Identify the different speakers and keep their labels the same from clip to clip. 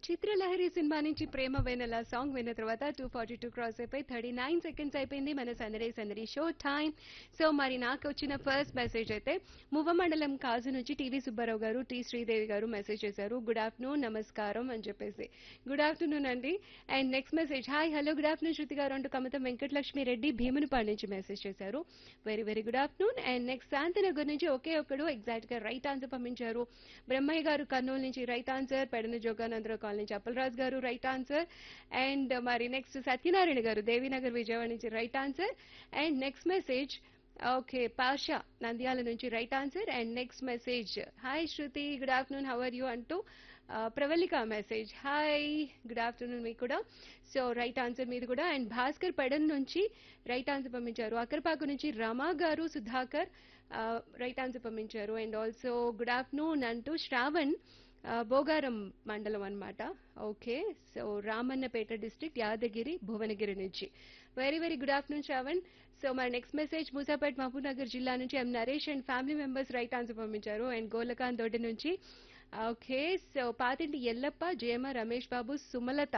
Speaker 1: Chitralahari cinema నుంచి ప్రేమ వెనెల song విన్న తర్వాత టూ ఫార్టీ టూ క్రాస్ అయిపోయి థర్టీ నైన్ సెకండ్స్ అయిపోయింది మన సందడి సందడి షో టైం సో మరి నాకు వచ్చిన ఫస్ట్ మెసేజ్ అయితే మువ్వ మండలం కాజు నుంచి టీవీ సుబ్బారావు గారు టి శ్రీదేవి గారు మెసేజ్ చేశారు గుడ్ ఆఫ్టర్నూన్ నమస్కారం అని చెప్పేసి గుడ్ ఆఫ్టర్నూన్ అండి and next message hi hello good afternoon Shruti garu అంటూ కమతం వెంకటలక్ష్మి రెడ్డి భీమునిపాడు నుంచి మెసేజ్ చేశారు very very good afternoon and next Shantinagar నుంచి ఒకే ఒక్కడు ఎగ్జాక్ట్ గా రైట్ ఆన్సర్ పంపించారు బ్రహ్మయ్య గారు కర్నూలు నుంచి right answer Pedana Joganandarao colony నుంచి Appalaraju garu right answer and మరి నెక్స్ట్ సత్యనారాయణ గారు దేవీనగర్ విజయవాడ నుంచి right answer and next message okay Pasha Nandyal నుంచి right answer and next message hi Shruti good afternoon how are you అంటూ ఆ, Pravallika message hi good afternoon మీకు కూడా సో రైట్ ఆన్సర్ మీది కూడా అండ్ భాస్కర్ పెడన్ నుంచి రైట్ ఆన్సర్ పంపించారు అక్కరపాకు నుంచి రమా గారు సుధాకర్ రైట్ ఆన్సర్ పంపించారు అండ్ ఆల్సో గుడ్ ఆఫ్టర్నూన్ అంటూ శ్రావణ్ ఆ, బోగారం మండలం అన్నమాట okay so Ramannapeta district Yadagiri Bhuvanagiri నుంచి very very good afternoon Shravan so మరి next message Musapet Mahabubnagar జిల్లా నుంచి M Naresh and family members right answer పంపించారు అండ్ గోలకాన్ దొడ్డి నుంచి ఓకే సో పాతింటి ఎల్లప్ప జయమ రమేష్ బాబు సుమలత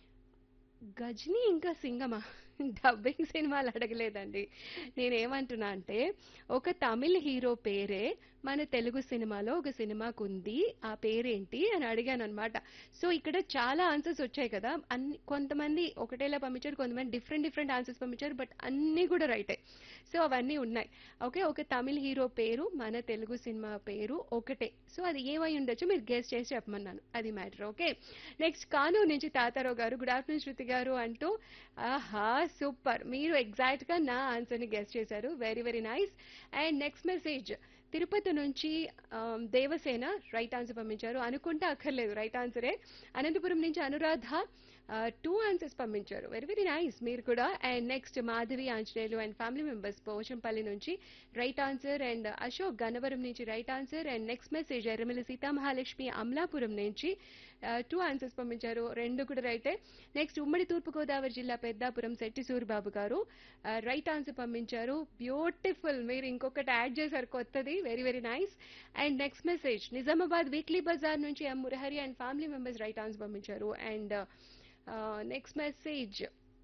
Speaker 1: గజని ఇంకా సింగమా డబ్బింగ్ సినిమాలు అడగలేదండి నేనేమంటున్నా అంటే ఒక తమిళ్ హీరో పేరే మన తెలుగు సినిమాలో ఒక సినిమాకు ఉంది ఆ పేరేంటి అని అడిగాను అనమాట సో ఇక్కడ చాలా ఆన్సర్స్ వచ్చాయి కదా అన్ని కొంతమంది ఒకటేలా పంపించారు కొంతమంది డిఫరెంట్ డిఫరెంట్ ఆన్సర్స్ పంపించారు బట్ అన్నీ కూడా రైటే సో అవన్నీ ఉన్నాయి ఓకే ఒక తమిళ్ హీరో పేరు మన తెలుగు సినిమా పేరు ఒకటే సో అది ఏమై ఉండొచ్చు మీరు గెస్ట్ చేసి చెప్పమన్నాను అది మ్యాటర్ ఓకే నెక్స్ట్ కానూరు నుంచి తాతారావు గారు గుడ్ ఆఫ్టర్నూన్ శృతి గారు అంటూ ఆహా సూపర్ మీరు ఎగ్జాక్ట్ గా నా ఆన్సర్ ని గెస్ట్ చేశారు very very nice and next message Tirupati నుంచి ఆమ్, దేవసేన రైట్ ఆన్సర్ పంపించారు అనుకుంటే అక్కర్లేదు రైట్ ఆన్సరే అనంతపురం నుంచి అనురాధ టూ ఆన్సర్స్ పంపించారు వెరీ వెరీ నైస్ మీరు కూడా and next Madhavi Anjaneyulu and family members Pochampally నుంచి right answer and Ashok Gannavaram నుంచి right answer and next message Erramilli Sitamahalakshmi Amalapuram నుంచి టూ ఆన్సర్స్ పంపించారు రెండు కూడా రైటే నెక్స్ట్ ఉమ్మడి తూర్పుగోదావరి జిల్లా పెద్దాపురం శెట్టి సూరిబాబు గారు రైట్ ఆన్సర్ పంపించారు బ్యూటిఫుల్ మీరు ఇంకొకటి యాడ్ చేశారు కొత్తది very very nice and next message Nizamabad weekly bazaar నుంచి M Murahari and family members right answer పంపించారు అండ్ నెక్స్ట్ మెసేజ్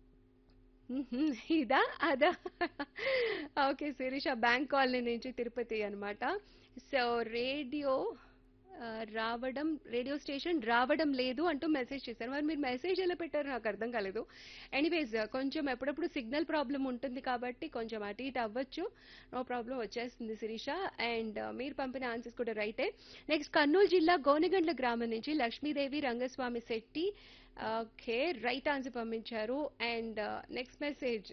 Speaker 1: ఇదా అదా ఓకే శిరీష బ్యాంక్ కాలనీ నుంచి తిరుపతి అన్నమాట సో రేడియో ఆ, రావడం రేడియో స్టేషన్ రావడం లేదు అంటూ మెసేజ్ చేశారు మరి మీరు మెసేజ్ ఎలా పెట్టారు నాకు అర్థం కాలేదు ఎనీవేస్ కొంచెం ఎప్పుడప్పుడు సిగ్నల్ ప్రాబ్లం ఉంటుంది కాబట్టి కొంచెం అటు ఇటు అవ్వచ్చు నో ప్రాబ్లం వచ్చేస్తుంది శిరీష అండ్ మీరు పంపిన ఆన్సర్స్ కూడా రైటే నెక్స్ట్ కర్నూలు జిల్లా గోనెగండ్ల గ్రామం నుంచి Lakshmidevi Rangaswamy Shetty okay right answer పంపించారు and next message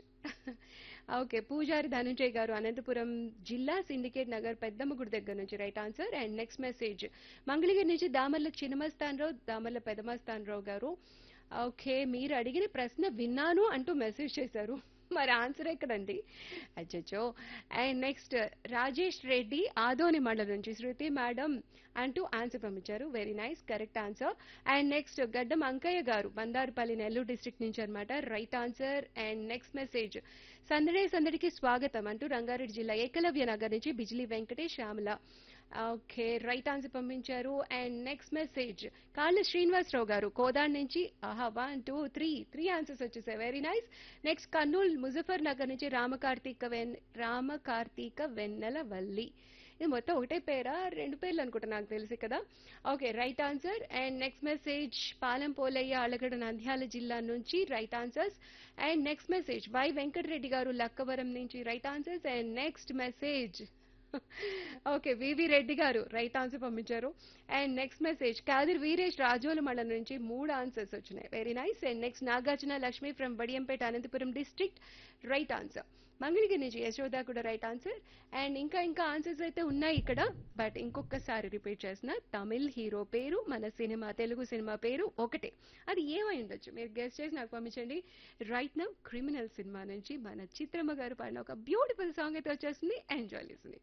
Speaker 1: okay Pujari Dhananjay గారు అనంతపురం జిల్లా సిండికేట్ నగర్ పెద్దమ్మ గుడి దగ్గర నుంచి right answer and next message Mangalagiri నుంచి దామర్ల చిన్నమస్తాన్ రావు దామర్ల పెదమస్తాన్ రావు గారు ఓకే మీరు అడిగిన ప్రశ్న విన్నాను అంటూ మెసేజ్ చేశారు మరి ఆన్సర్ ఎక్కడండి అచ్చచ్చో అండ్ నెక్స్ట్ రాజేష్ రెడ్డి ఆదోని మండలం నుంచి శృతి మేడం అంటూ ఆన్సర్ పంపించారు very nice correct answer and next Gaddam Ankaiah garu Bandarupalli Nellore district నుంచి అనమాట right answer and next message సందడే సందడికి స్వాగతం అంటూ రంగారెడ్డి జిల్లా ఏకలవ్య నగర్ నుంచి Bijili Venkatesh Shyamala okay right answer పంపించారు and next message Kalla Srinivasarao garu Kodad నుంచి ఆహా one two three three answers వచ్చేసాయి very nice next Kurnool Muzaffar Nagar నుంచి రామకార్తీక వెన్ రామకార్తీక వెన్నెల వల్లి ఇది మొత్తం ఒకటే పేరా రెండు పేర్లు అనుకుంటా నాకు తెలిసి కదా okay right answer and next message Palem Polaiah Alagada Nandyal జిల్లా నుంచి right answers and next message Y Venkatareddy garu Lakkavaram నుంచి right answers and next message okay V V Reddy garu right answer పంపించారు and next message Kadir Veeresh Rajola మండలం నుంచి మూడు ఆన్సర్స్ వచ్చినాయి very nice and next Nagarjuna Lakshmi from Badiyampeta Anantapur district right answer Mangalagiri నుంచి యశోద కూడా రైట్ ఆన్సర్ అండ్ ఇంకా ఇంకా ఆన్సర్స్ అయితే ఉన్నాయి ఇక్కడ బట్ ఇంకొకసారి రిపీట్ చేసిన తమిళ్ హీరో పేరు మన సినిమా తెలుగు సినిమా పేరు ఒకటే అది ఏమై ఉండొచ్చు మీరు గెస్ట్ చేసి నాకు పంపించండి రైట్ నౌ క్రిమినల్ సినిమా నుంచి మన చిత్రమ్మ గారు పాడిన ఒక బ్యూటిఫుల్ సాంగ్ అయితే వచ్చేస్తుంది ఎంజాయ్ చేసింది